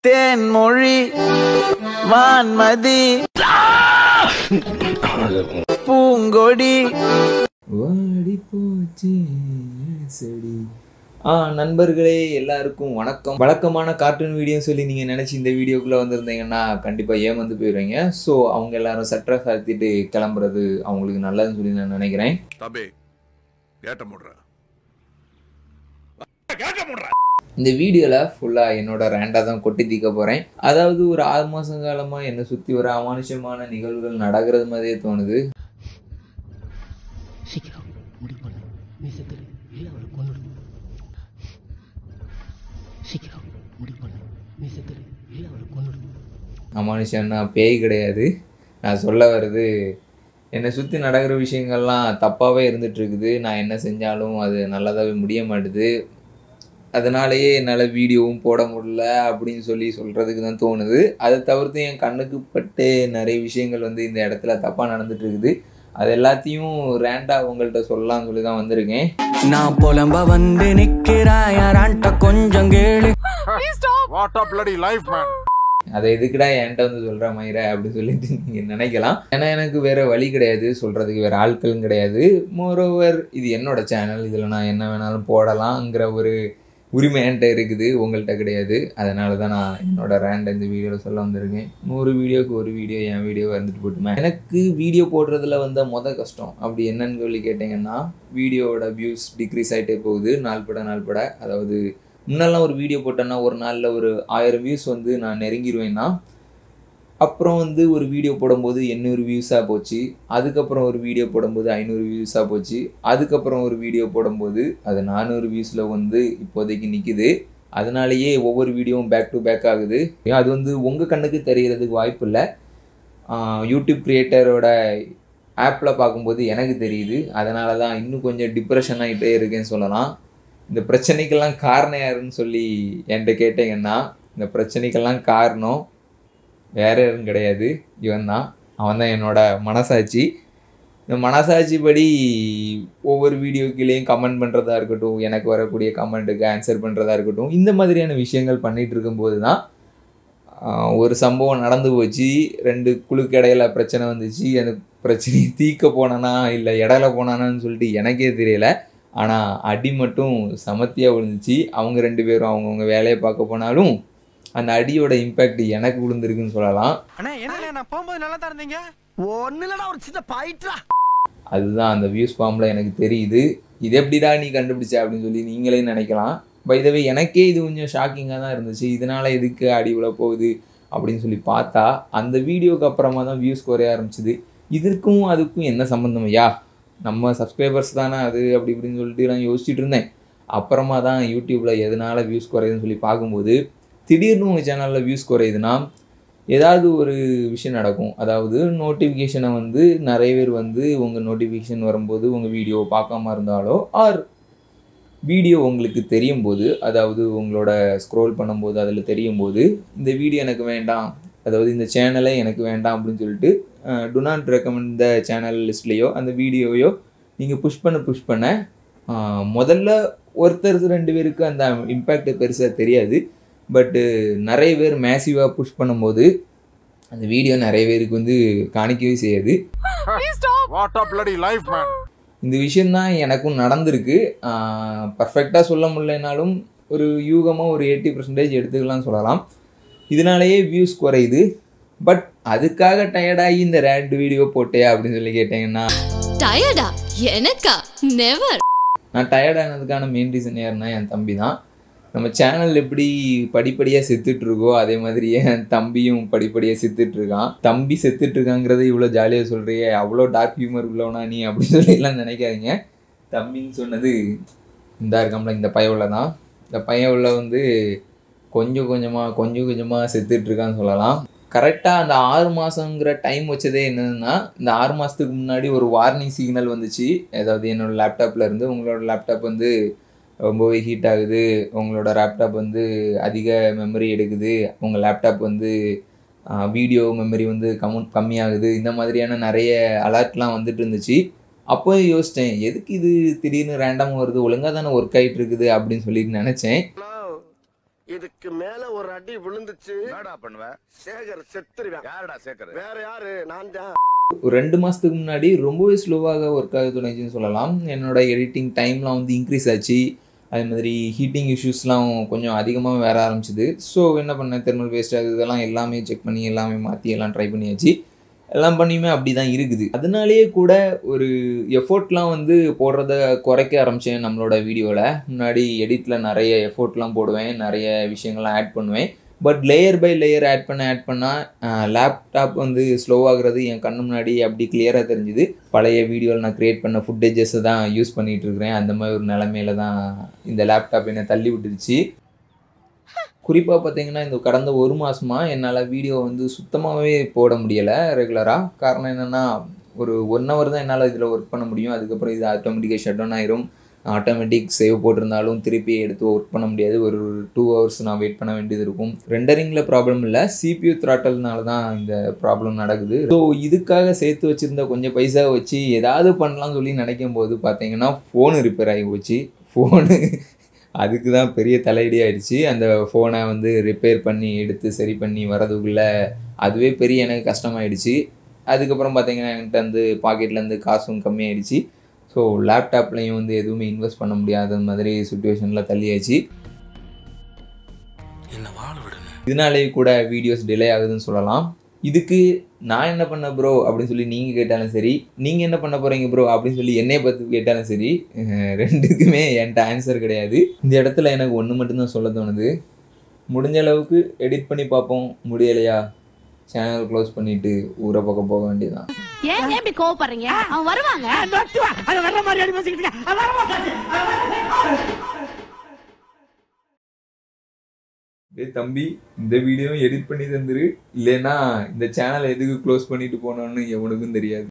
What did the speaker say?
தேன்மொழி வான்மதி பூங்கொடி வாடி போச்சு செடி ஆ நண்பர்களே எல்லாருக்கும் வணக்கம் வழக்கமான கார்ட்டூன் வீடியோ சொல்லி நீங்கள் நினச்சி இந்த வீடியோக்குள்ளே வந்திருந்தீங்கன்னா கண்டிப்பாக ஏமாந்து போயிடுவீங்க ஸோ அவங்க எல்லாரும் சட்டை சாத்திட்டு கிளம்புறது அவங்களுக்கு நல்லதுன்னு சொல்லி நான் நினைக்கிறேன் தம்பி கேட்ட முடுற இந்த வீடியோவில் ஃபுல்லாக என்னோட ரேண்டாக தான் கொட்டி தீக்க போகிறேன் அதாவது ஒரு ஆறு மாதம் காலமாக என்னை சுற்றி ஒரு அமானுஷமான நிகழ்வுகள் நடக்கிறது மாதிரியே தோணுது சீக்கிரம் முடிவு பண்ணு நீ செத்துரு இல்லை அவளை கொண்டுடு சீக்கிரம் முடிவு பண்ணு நீ செத்துரு இல்லை அவளை கொண்டுடு அமானுஷன்னா பேய் கிடையாது நான் சொல்ல வர்றது என்னை சுற்றி நடக்கிற விஷயங்கள்லாம் தப்பாகவே இருந்துட்டு இருக்குது நான் என்ன செஞ்சாலும் அது நல்லதாகவே முடிய மாட்டுது அதனாலேயே என்னால் வீடியோவும் போட முடியல அப்படின்னு சொல்லி சொல்கிறதுக்கு தான் தோணுது அதை தவிர்த்து என் கண்ணுக்கு பட்டு நிறைய விஷயங்கள் வந்து இந்த இடத்துல தப்பாக நடந்துட்டு இருக்குது அது எல்லாத்தையும் ரேண்டா உங்கள்கிட்ட சொல்லலாம்னு சொல்லி தான் வந்திருக்கேன் நான் புலம்ப வந்து நிக்கிறாயாரான்ட்ட கொஞ்சம் கேளு what up bloody life man அதை எதுக்குடா என்கிட்ட வந்து சொல்கிற மயிர அப்படின்னு சொல்லிட்டு நீங்கள் நினைக்கலாம் ஏன்னா எனக்கு வேறு வழி கிடையாது சொல்கிறதுக்கு வேறு ஆட்களும் கிடையாது மோரோவர் இது என்னோட சேனல் இதில் நான் என்ன வேணாலும் போடலாங்கிற ஒரு உரிமை என்கிட்ட இருக்குது உங்கள்கிட்ட கிடையாது அதனால தான் நான் என்னோட ரேண்ட் இந்த வீடியோவில் சொல்ல வந்திருக்கேன் நூறு வீடியோக்கு ஒரு வீடியோ என் வீடியோ வந்துட்டு போட்டுமே எனக்கு வீடியோ போடுறதுல வந்த மொதல் கஷ்டம் அப்படி என்னன்னு சொல்லி கேட்டிங்கன்னா வீடியோவோட வியூஸ் டிக்ரீஸ் ஆகிட்டே போகுது நாள் பட நாள் பட அதாவது முன்னெல்லாம் ஒரு வீடியோ போட்டேன்னா ஒரு நாளில் ஒரு ஆயிரம் வியூஸ் வந்து நான் நெருங்கிடுவேன்னா அப்புறம் வந்து ஒரு வீடியோ போடும்போது எண்ணூறு வியூஸாக போச்சு அதுக்கப்புறம் ஒரு வீடியோ போடும்போது ஐநூறு வியூஸாக போச்சு அதுக்கப்புறம் ஒரு வீடியோ போடும்போது அது நானூறு வியூஸில் வந்து இப்போதைக்கு நிற்குது அதனாலேயே ஒவ்வொரு வீடியோவும் பேக் டு பேக் ஆகுது அது வந்து உங்கள் கண்ணுக்கு தெரிகிறதுக்கு வாய்ப்பு இல்லை யூடியூப் கிரியேட்டரோட ஆப்பில் பார்க்கும்போது எனக்கு தெரியுது அதனால தான் இன்னும் கொஞ்சம் டிப்ரெஷன் ஆகிட்டே இருக்கேன்னு சொல்லலாம் இந்த பிரச்சனைக்கெல்லாம் காரணம் யாருன்னு சொல்லி என்கிட்ட கேட்டிங்கன்னா இந்த பிரச்சனைக்கெல்லாம் காரணம் வேற யாரும் கிடையாது இவன் தான் அவன் தான் என்னோட மனசாட்சி இந்த மனசாட்சி படி ஒவ்வொரு வீடியோ கீழேயும் கமெண்ட் பண்ணுறதா இருக்கட்டும் எனக்கு வரக்கூடிய கமெண்ட்டுக்கு ஆன்சர் பண்ணுறதா இருக்கட்டும் இந்த மாதிரியான விஷயங்கள் பண்ணிகிட்டு இருக்கும்போது தான் ஆஹ், ஒரு சம்பவம் நடந்து போச்சு ரெண்டு குழுக்கு இடையில பிரச்சனை வந்துச்சு அந்த பிரச்சனையை தீர்க்க போனானா இல்லை இடையில போனானான்னு சொல்லிட்டு எனக்கே தெரியல ஆனால் அடி மட்டும் சமத்தியாக விழுந்துச்சு அவங்க ரெண்டு பேரும் அவங்கவுங்க வேலையை பார்க்க போனாலும் அந்த அடியோட இம்பேக்ட் எனக்கு விழுந்திருக்குன்னு சொல்லலாம் அண்ணா என்ன நான் போகும்போது நல்லா தான் இருந்தீங்க ஒண்ணு இல்லடா ஒரு சின்ன பாயிட்டா அதுதான் அந்த வியூஸ் ஃபார்மில் எனக்கு தெரியுது இது எப்படிடா நீ கண்டுபிடிச்ச அப்படின்னு சொல்லி நீங்களே நினைக்கலாம் பைதவே எனக்கே இது கொஞ்சம் ஷாக்கிங்காக தான் இருந்துச்சு இதனால் எதுக்கு அடி விழ போகுது அப்படின்னு சொல்லி பார்த்தா அந்த வீடியோக்கு அப்புறமா தான் வியூஸ் குறைய ஆரம்பிச்சுது இதற்கும் அதுக்கும் என்ன சம்மந்தம் ஐயா நம்ம சப்ஸ்கிரைபர்ஸ் தானே அது அப்படி இப்படின்னு சொல்லிட்டு நான் யோசிச்சுட்டு இருந்தேன் அப்புறமா தான் யூடியூப்பில் எதனால் வியூஸ் குறையுதுன்னு சொல்லி பார்க்கும்போது திடீர்னு உங்கள் சேனலில் வியூஸ் குறையுதுன்னா ஏதாவது ஒரு விஷயம் நடக்கும் அதாவது நோட்டிஃபிகேஷனை வந்து நிறைய பேர் வந்து உங்கள் நோட்டிஃபிகேஷன் வரும்போது உங்கள் வீடியோவை பார்க்காம இருந்தாலோ ஆர் வீடியோ உங்களுக்கு தெரியும் போது அதாவது உங்களோட ஸ்க்ரோல் பண்ணும்போது அதில் தெரியும் போது இந்த வீடியோ எனக்கு வேண்டாம் அதாவது இந்த சேனலே எனக்கு வேண்டாம் அப்படின்னு சொல்லிட்டு do not recommend the channel லிஸ்ட்லேயோ அந்த வீடியோவையோ நீங்கள் புஷ் பண்ண புஷ் பண்ண அஹ், முதல்ல ஒருத்தர் ரெண்டு பேருக்கு அந்த இம்பேக்ட் பெருசாக தெரியாது பட்டு நிறைய பேர் மேசிவாக புஷ் பண்ணும்போது அந்த வீடியோ நிறைய பேருக்கு வந்து காணிக்கவே செய்யாது what up bloody life man இந்த விஷயந்தான் எனக்கும் நடந்திருக்கு பர்ஃபெக்டாக சொல்ல முடியலனாலும் ஒரு யூகமாக ஒரு எயிட்டி பர்சன்டேஜ் எடுத்துக்கலாம்னு சொல்லலாம் இதனாலேயே வியூஸ் குறையுது பட் அதுக்காக டயர்டாகி இந்த ரேண்ட் வீடியோ போட்டே அப்படின்னு சொல்லி கேட்டிங்கன்னா டயர்டா எனக்கா நெவர் நான் டயர்டானதுக்கான மெயின் ரீசன் யாருன்னா என் தம்பி தான் நம்ம சேனல் எப்படி படிப்படியாக செத்துட்டு இருக்கோ அதே மாதிரி என் தம்பியும் படிப்படியாக செத்துட்டு இருக்கான் தம்பி செத்துட்டு இருக்காங்கிறத இவ்வளோ ஜாலியாக சொல்கிறியே அவ்வளோ டார்க் ஹியூமர் உள்ளவனா நீ அப்படின்னு சொல்லி எல்லாம் நினைக்காதீங்க தம்பின்னு சொன்னது இந்த இருக்காமல இந்த பையன் உள்ள தான் இந்த பையன் உள்ள வந்து கொஞ்சம் கொஞ்சமாக கொஞ்சம் கொஞ்சமாக செத்துட்டு இருக்கான்னு சொல்லலாம் கரெக்டாக அந்த ஆறு மாதங்கிற டைம் வச்சதே என்னதுன்னா இந்த ஆறு மாதத்துக்கு முன்னாடி ஒரு வார்னிங் சிக்னல் வந்துச்சு அதாவது என்னோட லேப்டாப்பில் இருந்து உங்களோட லேப்டாப் வந்து ரொம்பவே ஹீட் ஆகுது உங்களோட லேப்டாப் வந்து அதிக மெமரி எடுக்குது உங்கள் லேப்டாப் வந்து வீடியோ மெமரி வந்து கம் கம்மியாகுது இந்த மாதிரியான நிறைய அலர்ட்லாம் வந்துட்டு இருந்துச்சு அப்போ யோசித்தேன் எதுக்கு இது திடீர்னு ரேண்டமாக வருது ஒழுங்காக தானே ஒர்க் ஆகிட்டு இருக்குது அப்படின்னு சொல்லிட்டு நினச்சேன் இதுக்கு மேல ஒரு அடி விழுந்துச்சு என்னடா பண்ணுவ சேகர் செத்துருவேன் யாருடா சேக்கர் வேற யாரு நான் தான் ஒரு ரெண்டு மாதத்துக்கு முன்னாடி ரொம்பவே ஸ்லோவாக ஒர்க் ஆக தொடங்கிச்சுன்னு சொல்லலாம் என்னோட எடிட்டிங் டைம்லாம் வந்து இன்க்ரீஸ் ஆச்சு அதே மாதிரி ஹீட்டிங் இஷ்யூஸ்லாம் கொஞ்சம் அதிகமாக வர ஆரம்பிச்சுது ஸோ என்ன பண்ணேன் தெர்மல் வேஸ்ட் ஆகுது இதெல்லாம் எல்லாமே செக் பண்ணி எல்லாமே மாற்றி எல்லாம் ட்ரை பண்ணியாச்சு எல்லாம் பண்ணியுமே அப்படி தான் இருக்குது அதனாலேயே கூட ஒரு எஃபோர்ட்லாம் வந்து போடுறத குறைக்க ஆரம்பித்தேன் நம்மளோட வீடியோவில் முன்னாடி எடிட்டில் நிறைய எஃபோர்ட்லாம் போடுவேன் நிறைய விஷயங்கள்லாம் ஆட் பண்ணுவேன் but layer by layer add பண்ண ஆட் பண்ணால் லேப்டாப் வந்து ஸ்லோவாகிறது என் கண்ணு முன்னாடி அப்படி கிளியராக தெரிஞ்சுது பழைய வீடியோவில் நான் க்ரியேட் பண்ண ஃபுட்டேஜஸை தான் யூஸ் பண்ணிகிட்டு இருக்கிறேன் அந்த மாதிரி ஒரு நிலமையில தான் இந்த லேப்டாப் என்னை தள்ளி விட்டுருச்சு குறிப்பாக பார்த்தீங்கன்னா இந்த கடந்த ஒரு மாதமாக என்னால் வீடியோ வந்து சுத்தமாகவே போட முடியலை ரெகுலராக காரணம் என்னென்னா ஒரு ஒன் ஹவர் தான் என்னால் இதில் ஒர்க் பண்ண முடியும் அதுக்கப்புறம் இது ஆட்டோமேட்டிக்காக ஷட் டவுன் ஆயிரும் ஆட்டோமேட்டிக் சேவ் போட்டிருந்தாலும் திருப்பி எடுத்து ஒர்க் பண்ண முடியாது ஒரு டூ ஹவர்ஸ் நான் வெயிட் பண்ண வேண்டியது இருக்கும் ரெண்டரிங்கில் ப்ராப்ளம் இல்லை சிபியூ த்ராட்டல்னால தான் இந்த ப்ராப்ளம் நடக்குது ஸோ இதுக்காக சேர்த்து வச்சுருந்த கொஞ்சம் பைசா வச்சு ஏதாவது பண்ணலாம்னு சொல்லி நினைக்கும் போது பார்த்தீங்கன்னா ஃபோனு ரிப்பேர் ஆகி போச்சு ஃபோனு அதுக்கு தான் பெரிய தலையடி ஆயிடுச்சு அந்த ஃபோனை வந்து ரிப்பேர் பண்ணி எடுத்து சரி பண்ணி வரதுக்குள்ளே அதுவே பெரிய எனக்கு கஷ்டமாயிடுச்சு அதுக்கப்புறம் பார்த்தீங்கன்னா என்கிட்ட வந்து பாக்கெட்லேருந்து காசும் கம்மியாயிடுச்சு ஸோ லேப்டாப்லேயும் வந்து எதுவுமே இன்வெஸ்ட் பண்ண முடியாத மாதிரி சுச்சுவேஷனில் தள்ளியாச்சு என்ன வாழ விடுங்க இதனாலேயே கூட வீடியோஸ் டிலே ஆகுதுன்னு சொல்லலாம் இதுக்கு நான் என்ன பண்ண ப்ரோ அப்படின்னு சொல்லி நீங்கள் கேட்டாலும் சரி நீங்கள் என்ன பண்ண போகிறீங்க ப்ரோ அப்படின்னு சொல்லி என்னைய பார்த்து கேட்டாலும் சரி அஹ் ரெண்டுக்குமே என்கிட்ட ஆன்சர் கிடையாது இந்த இடத்துல எனக்கு ஒன்று மட்டும்தான் சொல்ல தோணுது முடிஞ்ச அளவுக்கு எடிட் பண்ணி பார்ப்போம் முடியலையா சேனல் க்ளோஸ் பண்ணிவிட்டு ஊரை பக்கம் போக வேண்டியதுதான் ஏன் ஏன் இப்படி கோவப்படுறீங்க அவன் வருவாங்க டேய் தம்பி இந்த வீடியோ எடிட் பண்ணி தந்துரு இல்லைன்னா இந்த சேனலை எதுக்கு க்ளோஸ் பண்ணிட்டு போனோன்னு எவனுக்கும் தெரியாது